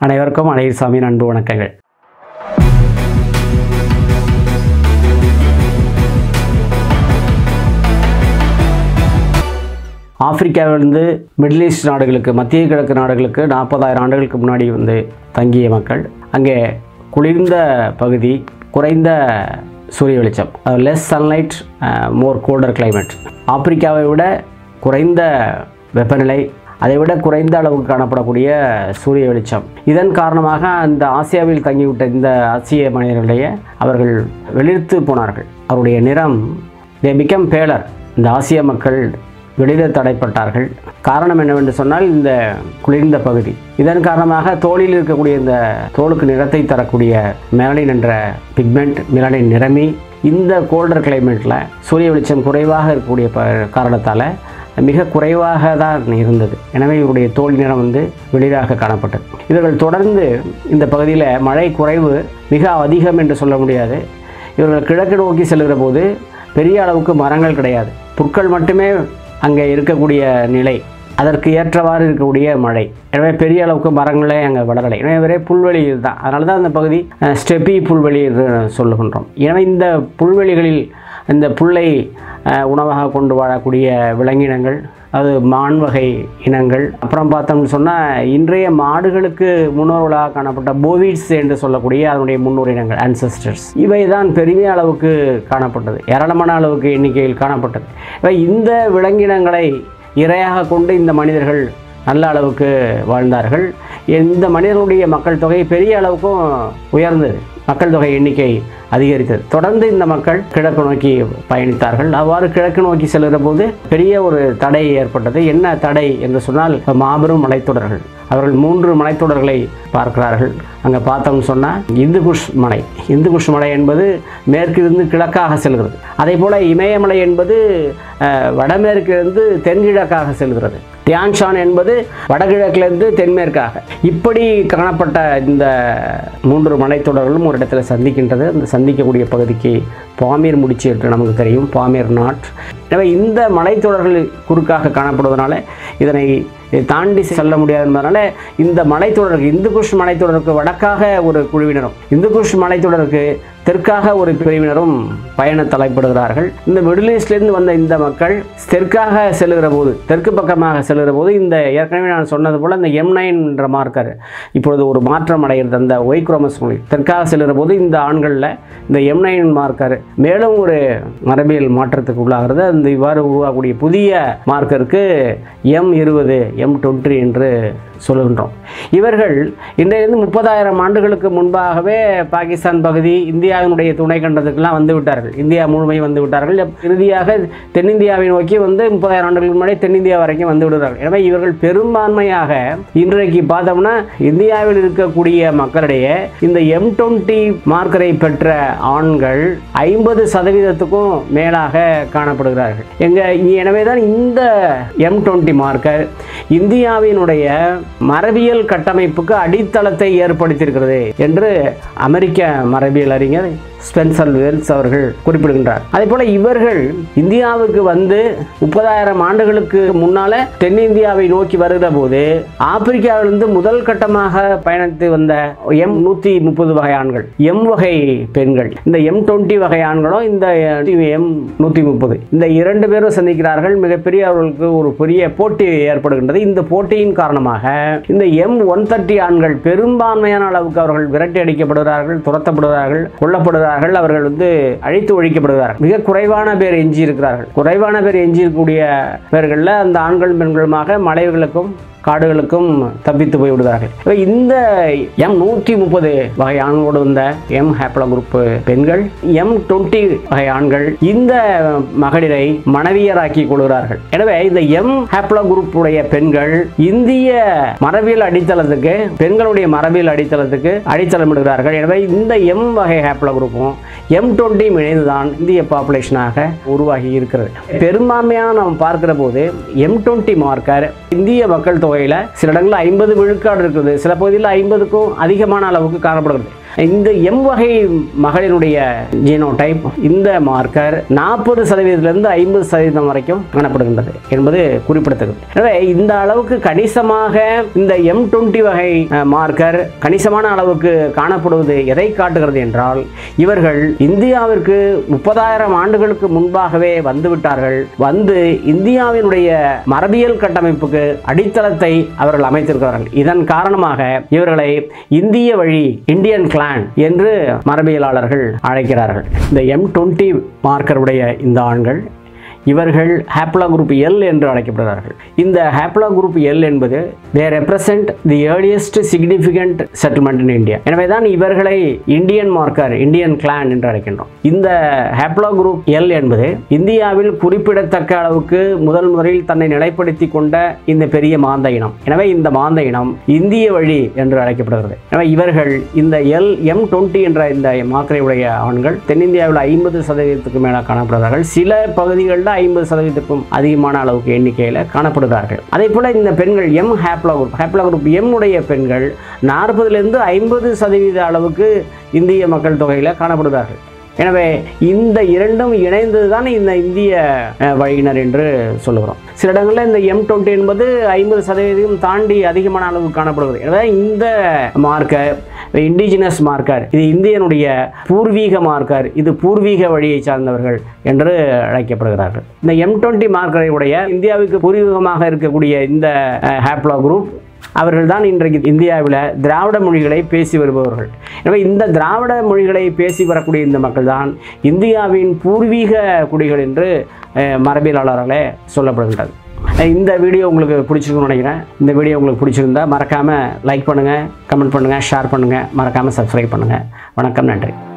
அனைவருக்கும் அழகிரிசாமியின் அன்பு வணக்கங்கள் ஆப்பிரிக்காவிலிருந்து மிடில் ஈஸ்ட் நாடுகளுக்கு மத்திய கிழக்கு நாடுகளுக்கு நாற்பதாயிரம் ஆண்டுகளுக்கு முன்னாடி வந்து தங்கிய மக்கள் அங்கே குளிர்ந்த பகுதி குறைந்த சூரிய வெளிச்சம் less sunlight more colder climate ஆப்பிரிக்காவை விட குறைந்த வெப்பநிலை அதை விட குறைந்த அளவுக்கு காணப்படக்கூடிய சூரிய வெளிச்சம் இதன் காரணமாக அந்த ஆசியாவில் தங்கிவிட்ட இந்த ஆசிய மனிதர்களிடையே அவர்கள் வெளிர்த்து போனார்கள் அவருடைய நிறம் தே பிகம் பேலர் இந்த ஆசிய மக்கள் வெளியில் தடைப்பட்டார்கள் காரணம் என்னவென்று சொன்னால் இந்த குளிர்ந்த பகுதி இதன் காரணமாக தோலில் இருக்கக்கூடிய இந்த தோலுக்கு நிறத்தை தரக்கூடிய மெலனின் என்ற பிக்மெண்ட் மெலனின் நிறமி இந்த கோல்டர் கிளைமேட்டில் சூரிய வெளிச்சம் குறைவாக இருக்கக்கூடிய ப காரணத்தால் மிக குறைவாக தான் இருந்தது எனவே இவருடைய தோல் நிறம் வந்து வெளிராக காணப்பட்டது இவர்கள் தொடர்ந்து இந்த பகுதியில் மழை குறைவு மிக அதிகம் என்று சொல்ல முடியாது இவர்கள் கிழக்கு நோக்கி செல்கிற போது பெரிய அளவுக்கு மரங்கள் கிடையாது புற்கள் மட்டுமே அங்கே இருக்கக்கூடிய நிலை அதற்கு ஏற்றவாறு இருக்கக்கூடிய மழை எனவே பெரிய அளவுக்கு மரங்களே அங்கே வளரலை எனவே ஒரே புல்வெளி தான் அதனால தான் அந்த பகுதி அஹ், ஸ்டெப்பி புல்வெளி என்று சொல்லுகின்றோம் எனவே இந்த புல்வெளிகளில் இந்த புல்லை அஹ், உணவாக கொண்டு வாழக்கூடிய விலங்கினங்கள் அது மான் வகை இனங்கள் அப்புறம் பார்த்தோம்னு சொன்னால் இன்றைய மாடுகளுக்கு முன்னோர்களாக காணப்பட்ட போவிட்ஸ் என்று சொல்லக்கூடிய அதனுடைய முன்னோர் இனங்கள் ancestors இவை தான் பெரிய அளவுக்கு காணப்பட்டது ஏராளமான அளவுக்கு எண்ணிக்கையில் காணப்பட்டது இவை இந்த விலங்கினங்களை இரையாக கொண்டு இந்த மனிதர்கள் நல்ல அளவுக்கு வாழ்ந்தார்கள் இந்த மனிதர்களுடைய மக்கள் தொகை பெரிய அளவுக்கும் உயர்ந்தது மக்கள் தொகை எண்ணிக்கை அதிகரித்தது தொடர்ந்து இந்த மக்கள் கிழக்கு நோக்கி பயணித்தார்கள் அவ்வாறு கிழக்கு நோக்கி செல்கிற போது பெரிய ஒரு தடை ஏற்பட்டது என்ன தடை என்று சொன்னால் மாபெரும் மலைத்தொடர்கள் அவர்கள் மூன்று மலைத்தொடர்களை பார்க்கிறார்கள் அங்கே பார்த்தோம்னு சொன்னால் இந்து குஷ் மலை இந்து குஷ் மலை என்பது மேற்கிலிருந்து கிழக்காக செல்கிறது அதே போல் இமயமலை என்பது அஹ், வடமேற்கிலிருந்து தென்கிழக்காக செல்கிறது தியான்ஷான் என்பது வடகிழக்கிலிருந்து தென்மேற்காக இப்படி காணப்பட்ட இந்த மூன்று மலைத்தொடர்களும் ஒரு இடத்துல சந்திக்கின்றது அந்த சந்திக்கக்கூடிய பகுதிக்கு பாமீர் முடிச்சு என்று நமக்கு தெரியும் பாமீர் நாட் எனவே இந்த மலைத்தொடர்கள் குறுக்காக காணப்படுவதனால இதனை தாண்டி செல்ல முடியாது என்பதனால இந்த மலைத்தொடருக்கு இந்து குஷ் மலைத்தொடருக்கு வடக்காக ஒரு குழுவினரும் இந்து குஷ் மலைத்தொடருக்கு தெற்காக ஒரு பிரிவினரும் பயண தலைப்படுகிறார்கள் இந்த மிடில் ஈஸ்ட்லேருந்து வந்த இந்த மக்கள் தெற்காக செல்கிற போது தெற்கு பக்கமாக செல்கிற போது இந்த ஏற்கனவே நான் சொன்னது போல் இந்த எம் நைன் என்ற மார்க்கர் இப்பொழுது ஒரு மாற்றம் அடைகிறது அந்த ஒய் குரோமசோமி தெற்காக செல்கிற போது இந்த ஆண்களில் இந்த எம் நைன் மார்க்கர் மேலும் ஒரு மரபியல் மாற்றத்துக்கு உள்ளாகிறது அந்த இவ்வாறு உருவாகக்கூடிய புதிய மார்க்கருக்கு எம் இருபது எம் டுவெண்ட்டி என்று சொல்லுகின்றோம் இவர்கள் இன்றையிலிருந்து முப்பதாயிரம் ஆண்டுகளுக்கு முன்பாகவே பாகிஸ்தான் பகுதி இந்தியாவினுடைய துணை கண்டத்துக்கெல்லாம் வந்து விட்டார்கள் இந்தியா முழுமையும் வந்து விட்டார்கள் இறுதியாக தென்னிந்தியாவை நோக்கி வந்து முப்பதாயிரம் ஆண்டுகளுக்கு முன்னாடி தென்னிந்தியா வரைக்கும் வந்து விடுகிறார்கள் எனவே இவர்கள் பெரும்பான்மையாக இன்றைக்கு பார்த்தோம்னா இந்தியாவில் இருக்கக்கூடிய மக்களிடையே இந்த எம் டுவெண்ட்டி மார்க்கரை பெற்ற ஆண்கள் ஐம்பது சதவீதத்துக்கும் மேலாக காணப்படுகிறார்கள் எங்க எனவே தான் இந்த எம் டுவெண்ட்டி மார்க்கர் இந்தியாவினுடைய மரபியல் கட்டமைப்புக்கு அடித்தளத்தை ஏற்படுத்தியிருக்கிறது என்று அமெரிக்க மரபியல் அறிஞர் ஸ்பென்சர் வெல்ஸ் அவர்கள் குறிப்பிடுகின்றார் அதே போல இவர்கள் இந்தியாவுக்கு வந்து முப்பதாயிரம் ஆண்டுகளுக்கு முன்னால தென்னிந்தியாவை நோக்கி வருகிற போது ஆப்பிரிக்காவிலிருந்து முதல் கட்டமாக பயணித்து வந்த எம் நூற்றி முப்பது வகை ஆண்கள் எம் வகை பெண்கள் இந்த எம் டுவெண்ட்டி வகை ஆண்களும் இந்த எம் நூற்றி முப்பது இந்த இரண்டு பேரும் சந்திக்கிறார்கள் மிகப்பெரிய அவர்களுக்கு ஒரு பெரிய போட்டி ஏற்படுகின்றது இந்த போட்டியின் காரணமாக இந்த எம் ஒன் தேர்ட்டி ஆண்கள் பெரும்பான்மையான அளவுக்கு அவர்கள் விரட்டி அடிக்கப்படுகிறார்கள் துரத்தப்படுகிறார்கள் கொல்லப்படுகிறார்கள் அவர்கள் வந்து அழித்து ஒழிக்கப்படுகிறார்கள் மிக குறைவான பேர் எஞ்சி இருக்கிறார்கள் குறைவான பேர் எஞ்சி இருக்கக்கூடிய பேர்களில் அந்த ஆண்கள் பெண்களுமாக மலைகளுக்கும் காடுகளுக்கும் தப்பித்து போய் விடுவார்கள் இப்ப இந்த எம் நூற்றி முப்பது வகை ஆண்களோடு வந்த எம் ஹேப்ள குரூப் பெண்கள் எம் டுவெண்ட்டி வகை ஆண்கள் இந்த மகளிரை மனைவியராக்கி கொள்கிறார்கள் எனவே இந்த எம் ஹேப்ள குரூப் உடைய பெண்கள் இந்திய மரபியல் அடித்தளத்துக்கு பெண்களுடைய மரபியல் அடித்தளத்துக்கு அடித்தளமிடுகிறார்கள் எனவே இந்த எம் வகை ஹேப்ள குரூப்பும் எம் டுவெண்ட்டியும் இணைந்துதான் இந்திய பாப்புலேஷனாக உருவாகி இருக்கிறது பெரும்பான்மையாக நாம் பார்க்கிற போது எம் டுவெண்ட்டி மார்க்கர் இந்திய மக்கள் தொகையில் சில இடங்களில் ஐம்பது விழுக்காடு இருக்குது சில பகுதியில் ஐம்பதுக்கும் அதிகமான அளவுக்கு காணப்படுகிறது இந்த எம் வகை மகளிருடைய ஜீனோடைப் இந்த மார்க்கர் நாற்பது சதவீதத்திலிருந்து ஐம்பது சதவீதம் வரைக்கும் காணப்படுகின்றது என்பது குறிப்பிடத்தக்கது எனவே இந்த அளவுக்கு கணிசமாக இந்த எம் டுவெண்ட்டி வகை அஹ், மார்க்கர் கணிசமான அளவுக்கு காணப்படுவது எதை காட்டுகிறது என்றால் இவர்கள் இந்தியாவிற்கு முப்பதாயிரம் ஆண்டுகளுக்கு முன்பாகவே வந்துவிட்டார்கள் வந்து இந்தியாவினுடைய மரபியல் கட்டமைப்புக்கு அடித்தளத்தை அவர்கள் அமைத்திருக்கிறார்கள் இதன் காரணமாக இவர்களை இந்திய வழி இந்தியன் கிளான் என்று மரபியலாளர்கள் அழைக்கிறார்கள் இந்த எம் டுவெண்ட்டி மார்க்கருடைய இந்த ஆண்கள் இவர்கள் ஹேப்லா குரூப் எல் என்று அழைக்கப்படுகிறார்கள் இந்த ஹேப்லா குரூப் எல் என்பது they represent the earliest significant settlement in India எனவே தான் இவர்களை இந்தியன் மார்க்கர் இந்தியன் கிளான் என்று அழைக்கின்றோம் இந்த ஹேப்லா குரூப் எல் என்பது இந்தியாவில் குறிப்பிடத்தக்க அளவுக்கு முதல் முதலில் தன்னை நிலைப்படுத்தி கொண்ட இந்த பெரிய மாந்த இனம் எனவே இந்த மாந்த இனம் இந்திய வழி என்று அழைக்கப்படுகிறது எனவே இவர்கள் இந்த எல் எம் டுவெண்ட்டி என்ற இந்த மார்க்கரை உடைய ஆண்கள் தென்னிந்தியாவில் ஐம்பது சதவீதத்துக்கு மேலே காணப்படுகிறார்கள் சில பகுதிகளில் ஐம்பது சதவீதத்துக்கும் அதிகமான அளவுக்கு எண்ணிக்கையில் காணப்படுகிறார்கள் அதே போல இந்த பெண்கள் M haplogroup haplogroup M உடைய பெண்கள் நாற்பதுலேருந்து ஐம்பது சதவீத அளவுக்கு இந்திய மக்கள் தொகையில் காணப்படுகிறார்கள் எனவே இந்த இரண்டும் இணைந்தது தான் இந்த இந்திய அஹ், வழியினர் என்று சொல்லுகிறோம் சில இடங்களில் இந்த எம் டுவெண்ட்டி என்பது ஐம்பது சதவீதம் தாண்டி அதிகமான அளவு காணப்படுகிறது எனவே இந்த மார்க்கர் இண்டிஜினஸ் மார்க்கர் இது இந்தியனுடைய பூர்வீக மார்க்கர் இது பூர்வீக வழியை சார்ந்தவர்கள் என்று அழைக்கப்படுகிறார்கள் இந்த எம் டுவெண்ட்டி மார்க்கரை உடைய இந்தியாவுக்கு பூர்வீகமாக இருக்கக்கூடிய இந்த ஹேப்லா குரூப் அவர்கள் தான் இன்றைக்கு இந்தியாவில் திராவிட மொழிகளை பேசி வருபவர்கள் எனவே இந்த திராவிட மொழிகளை பேசி வரக்கூடிய இந்த மக்கள் தான் இந்தியாவின் பூர்வீக குடிகள் என்று அஹ், மரபியலாளர்களே சொல்லப்படுகின்றது அஹ், இந்த வீடியோ உங்களுக்கு பிடிச்சிருக்குன்னு நினைக்கிறேன் இந்த வீடியோ உங்களுக்கு பிடிச்சிருந்தா மறக்காமல் லைக் பண்ணுங்கள் கமெண்ட் பண்ணுங்கள் ஷேர் பண்ணுங்கள் மறக்காமல் சப்ஸ்கிரைப் பண்ணுங்கள் வணக்கம் நன்றி